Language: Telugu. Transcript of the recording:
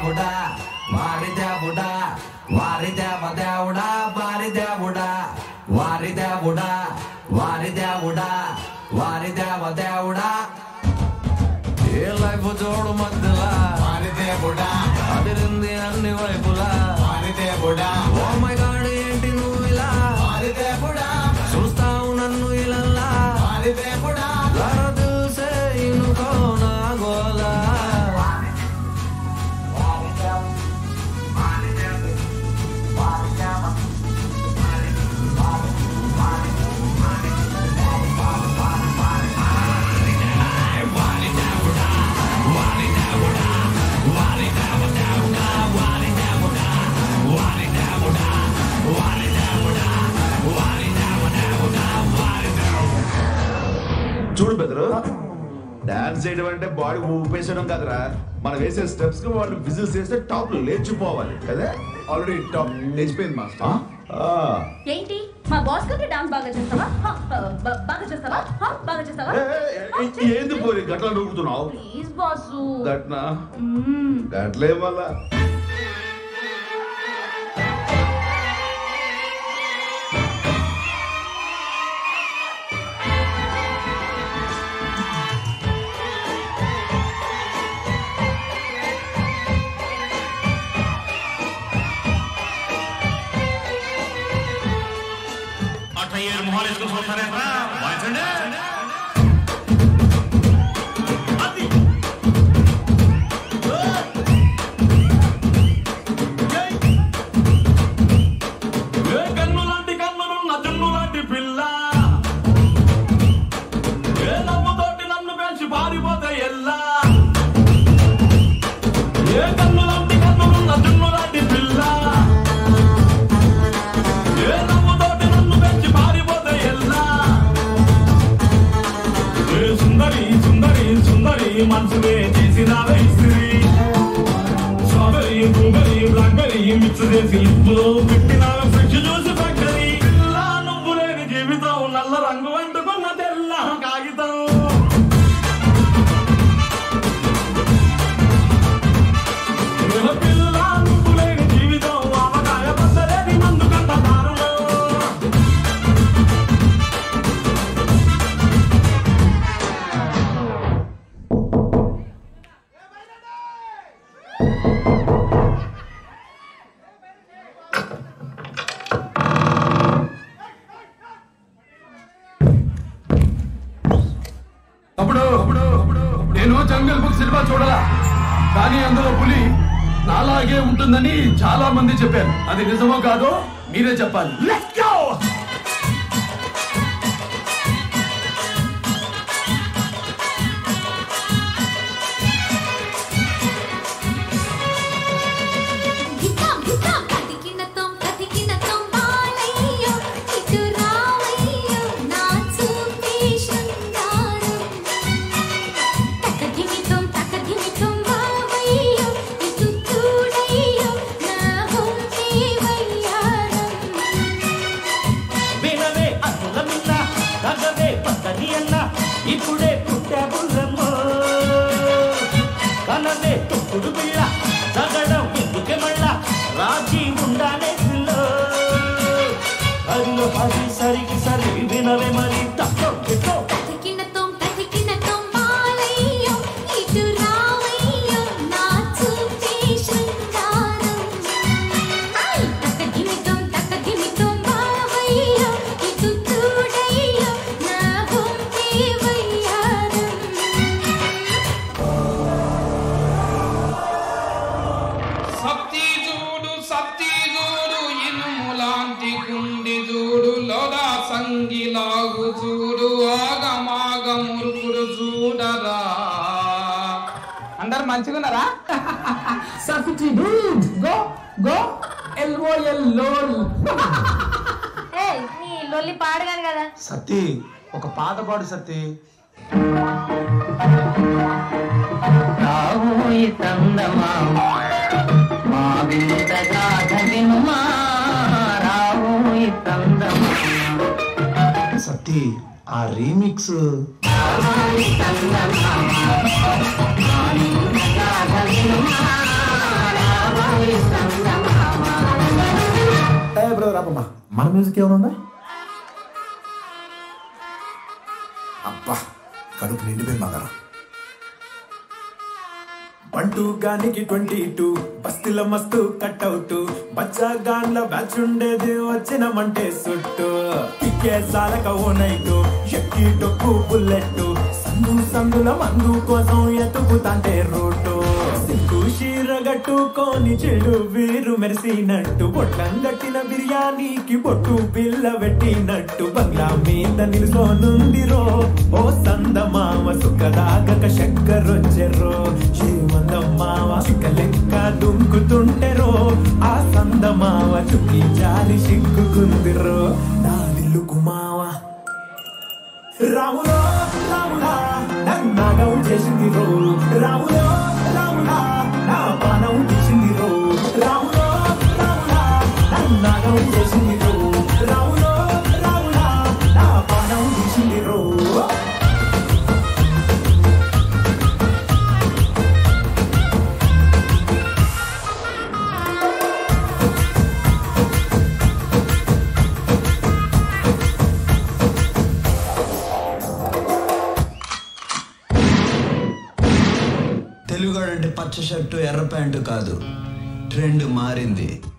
దేవుడా వారి దేవుడా వారి దేవ దేవుడా వారి దేవుడా వారి దేవుడా వారి దేవుడా వారి దేవ దేవుడా ఏ లైఫ్ జోడు మధ్యలా వారి దేవుడా అదిరింది అన్ని వైపులా వారి దేవుడా ఓ మై గాడ్ ఏంటి నువ్వు ఇలా వారి దేవుడా చూస్తావు నన్ను ఇలా వారి దేవుడా జరా దిల్ సే ఇనుకో నా గోలా చూడు బెదరు డాన్స్ చేయడం అంటే బాడీ ఊపేసడం కదరా మనం వేసే స్టెప్స్ కి వాళ్ళు విజిల్స్ చేస్తే టాప్ లో లేచిపోవాలి కదా ఆల్రెడీ టాప్ లేచిపోయింది ఆ? మాస్టర్ ఆ. ఏంటి మా బాస్ కంటే డాన్స్ బాగా చేస్తావా హ, బ- బాగా చేస్తావా హ, బాగా చేస్తావా ఏ, ఏ, ఏ, ఏంది పోయి గట్ల నూగుతున్నావు ప్లీజ్ బాసు గట్నా మ్మ్. గట్లే మళ్ళా అట్లా ఏడు మొహాలు వేసుకుని చూస్తారేట్రా వాయించండి అది. ఏ కన్ను లాంటి కన్నులున్న జున్ను లాంటి పిల్ల ఏ నవ్వుతోటి నన్ను పెంచి పారిపోతే ఎల్లా ఏ కన్ను లాంటి కన్నులున్న జున్ను లాంటి పిల్ల ఏ నవ్వుతోటి నన్ను పెంచి పారిపోతే ఎల్లా ఏ సుందరి సుందరి సుందరి మనసునే చేసినావే ఇస్త్రీ స్ట్రాబెరీ బ్లూబెరీ బ్లాక్బెరీ మిక్స్ చేసి లిప్పులో పెట్టినావే ఫ్రిడ్జ్ చూసి ఫ్యాక్టరీ పిల్ల నువ్వు లేని జీవితం నల్ల రంగు అంటుకున్న తెల్ల కాగితం ఏ పిల్ల నువ్వు లేని జీవితం ఆవకాయ పచ్చలేని మందు కంట దారుణం అప్పుడు నేను జంగల్ బుక్ సినిమా చూడలా కానీ అందులో పులి నాలాగే ఉంటుందని చాలా మంది చెప్పారు అది నిజమో కాదో మీరే చెప్పాలి గిటాం గిటాం కదికినతం కదికినతం బాలయ్యో ఇటు రావయ్యో నా చూపే శృంగారం తకదిమితం తకదిమితం బావయ్యో ఇటు చూడయ్యో నా హొంపే వయ్యారం వినవే అసల మిన్న తగవే పక్కని అన్న ఇప్పుడే పుట్టా బుల్లమ్మో కనవే తొక్కుడు పిల్ల తగడం ఎందుకే మళ్ళా రాజీ ఉండాలే పిల్లో అదిలో అది సరికి సరి వినవే మరి తప్పో ఎట్టో కదికినతం కదికినతం బాలయ్యో ఇటు రావయ్యో నా చూపే శృంగారం తకదిమితం తకదిమితం బావయ్యో ఇటు చూడయ్యో నా హొంపే వయ్యారం సత్తి చూడు సత్తి చూడు ఇనుములాంటి గుండి చూడు లోడా సంగిలాగు చూడు ఆగమాగ మురుకుడు చూడరా అందరు మంచిగున్నారా గో గో ఎల్ఓఎల్ లోల్ ఏయ్, నీ లొల్లి పాడగాను కదా సత్తి ఒక పాట పాడు సత్తి రావోయి తందమామ మా వింతగా చదినుమా రావోయి తందమామ సత్తి ఆ రీమిక్స్ రావోయి తందమామ మా వింతగా వినుమా రాబోయి చందమామ ఏ బ్రో రాపమ్మా మన మ్యూజిక్ ఏమైనా ఉందా అబ్బా కడుపు నిండిపోయింది బంగారం బంటూ గానికి ట్వంటీ టూ బస్తీల మస్తు కట్అవుట్ బచ్చా గాన్ల బ్యాచ్ ఉండేది వచ్చినమంటే సుట్టు కిక్కే సాలక ఓ నైటు ఎక్కి టొక్కు బుల్లెట్ సందు సందుల మందు కోసం ఎతుకుతాంటే రోడ్డు సిగ్గు షీర గట్టుకొని చెడు వీరు మెరిసినట్టు బొట్లం గట్టిన బిర్యానీకి బొట్టు బిల్ల పెట్టినట్టు బంగ్లా మీద నిలుసోనుందిరో ఓ సందమామ సుఖదాగక చక్కరొచ్చెరో శ్రీమందమ్మావ చిక్క లెక్క దుంకుతుంటెరో ఆ సందమావ చుక్కి జారి సిగ్గుకుందిరో నా దిల్లుకు మావా రాములో రాములా నన్నాగం చేసింది రో రాములో రాములా నా పానం తీసింది రో రాములో రాములా నన్నాగం చేసింది రో రాములో రాములా నా పానం తీసింది రో తెలుగు అంటే పచ్చ షర్టు ఎర్ర ప్యాంటు కాదు ట్రెండ్ మారింది